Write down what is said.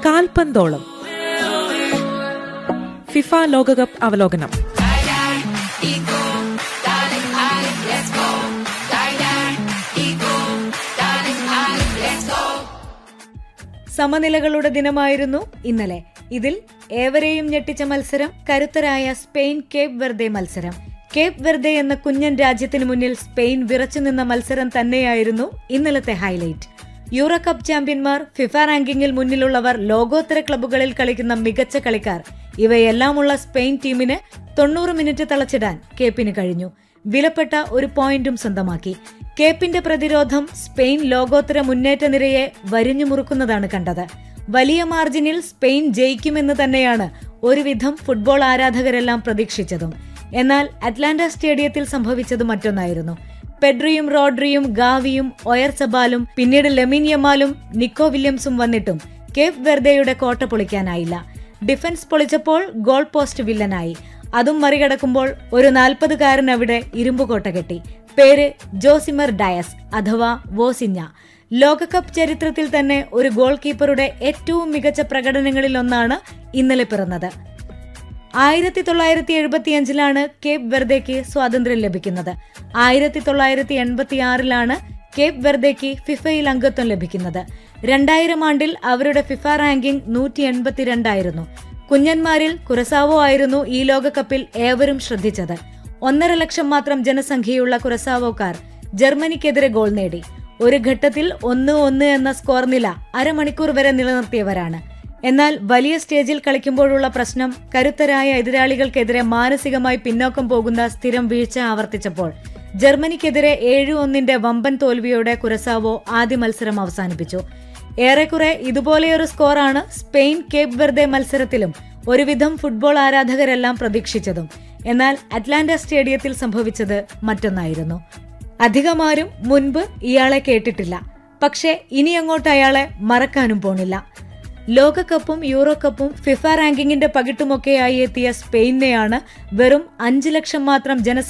കാൽപന്തോളം FIFA ലോകകപ്പ് അവലോകനം സമനിലകളുടെ ദിനമായിരുന്നു ഇന്നലെ ഇതിൽ ഏവരെയും ഞെട്ടിച്ച മത്സരം കരുത്തരായ സ്പെയിൻ കേപ്പ് വെർദെ മത്സരം കേപ്പ് വെർദെ എന്ന കുഞ്ഞൻ രാജ്യത്തിന് മുന്നിൽ സ്പെയിൻ വിറച്ചുനിന്ന മത്സരം തന്നെയായിരുന്നു ഇന്നലത്തെ ഹൈലൈറ്റ് യൂറോ കപ്പ് ചാമ്പ്യന്മാർ ഫിഫ റാങ്കിങ്ങിൽ മുന്നിലുള്ളവർ ലോകോത്തര ക്ലബ്ബുകളിൽ കളിക്കുന്ന മികച്ച കളിക്കാർ ഇവയെല്ലാമുള്ള സ്പെയിൻ ടീമിന് തൊണ്ണൂറ് മിനിറ്റ് തളച്ചിടാൻ കേപ്പിന് കഴിഞ്ഞു വിലപ്പെട്ട ഒരു പോയിന്റും സ്വന്തമാക്കി കേപ്പിന്റെ പ്രതിരോധം സ്പെയിൻ ലോകോത്തര മുന്നേറ്റ നിരയെ വരിഞ്ഞു മുറുക്കുന്നതാണ് കണ്ടത് വലിയ മാർജിനിൽ സ്പെയിൻ ജയിക്കുമെന്ന് തന്നെയാണ് ഒരുവിധം ഫുട്ബോൾ ആരാധകരെല്ലാം പ്രതീക്ഷിച്ചതും എന്നാൽ അറ്റ്ലാന്റ സ്റ്റേഡിയത്തിൽ സംഭവിച്ചത് മറ്റൊന്നായിരുന്നു പെഡ്രിയും റോഡ്രിയും ഗാവിയും ഒയർ സബാലും പിന്നീട് ലെമിൻ യമാലും നിക്കോ വില്യംസും വന്നിട്ടും കേപ്പ് വെർദയുടെ കോട്ട പൊളിക്കാനായില്ല ഡിഫൻസ് പൊളിച്ചപ്പോൾ ഗോൾ പോസ്റ്റ് വില്ലനായി അതും മറികടക്കുമ്പോൾ ഒരു നാൽപ്പതുകാരൻ അവിടെ ഇരുമ്പുകോട്ട കെട്ടി പേര് ജോസിമർ ഡയസ് അഥവാ വോസിഞ്ഞ ലോകകപ്പ് ചരിത്രത്തിൽ തന്നെ ഒരു ഗോൾ കീപ്പറുടെ ഏറ്റവും മികച്ച പ്രകടനങ്ങളിലൊന്നാണ് ഇന്നലെ പിറന്നത് ആയിരത്തി തൊള്ളായിരത്തി എഴുപത്തിയഞ്ചിലാണ് കേപ്പ് വെർദേക്ക് സ്വാതന്ത്ര്യം ലഭിക്കുന്നത് ആയിരത്തി തൊള്ളായിരത്തി എൺപത്തി ആറിലാണ് കേപ്പ് വെർദേക്ക് ഫിഫയിൽ അംഗത്വം ലഭിക്കുന്നത് രണ്ടായിരം ആണ്ടിൽ അവരുടെ ഫിഫ റാങ്കിംഗ് നൂറ്റി എൺപത്തിരണ്ടായിരുന്നു കുഞ്ഞന്മാരിൽ കുറസാവോ ആയിരുന്നു ഈ ലോകകപ്പിൽ ഏവരും ശ്രദ്ധിച്ചത് ഒന്നര ലക്ഷം മാത്രം ജനസംഖ്യയുള്ള കുറസാവോക്കാർ ജർമ്മനിക്കെതിരെ ഗോൾ നേടി ഒരു ഘട്ടത്തിൽ ഒന്ന് ഒന്ന് എന്ന സ്കോർ നില അരമണിക്കൂർ വരെ നിലനിർത്തിയവരാണ് എന്നാൽ വലിയ സ്റ്റേജിൽ കളിക്കുമ്പോഴുള്ള പ്രശ്നം കരുത്തരായ എതിരാളികൾക്കെതിരെ മാനസികമായി പിന്നോക്കം പോകുന്ന സ്ഥിരം വീഴ്ച ആവർത്തിച്ചപ്പോൾ ജർമ്മനിക്കെതിരെ ഏഴു ഒന്നിന്റെ വമ്പൻ തോൽവിയോടെ കുരസാവോ ആദ്യ മത്സരം അവസാനിപ്പിച്ചു ഏറെക്കുറെ ഇതുപോലെയൊരു സ്കോറാണ് സ്പെയിൻ കേപ്പ് വെർദെ മത്സരത്തിലും ഒരുവിധം ഫുട്ബോൾ ആരാധകരെല്ലാം പ്രതീക്ഷിച്ചതും എന്നാൽ അറ്റ്ലാന്റ സ്റ്റേഡിയത്തിൽ സംഭവിച്ചത് മറ്റൊന്നായിരുന്നു അധികമാരും മുൻപ് ഇയാളെ കേട്ടിട്ടില്ല പക്ഷേ ഇനി അങ്ങോട്ട് അയാളെ മറക്കാനും പോണില്ല ലോകകപ്പും യൂറോ കപ്പും ഫിഫ റാങ്കിങ്ങിന്റെ പകിട്ടുമൊക്കെയായി എത്തിയ സ്പെയിനെയാണ് വെറും അഞ്ചു ലക്ഷം മാത്രം ജനസംഖ്യ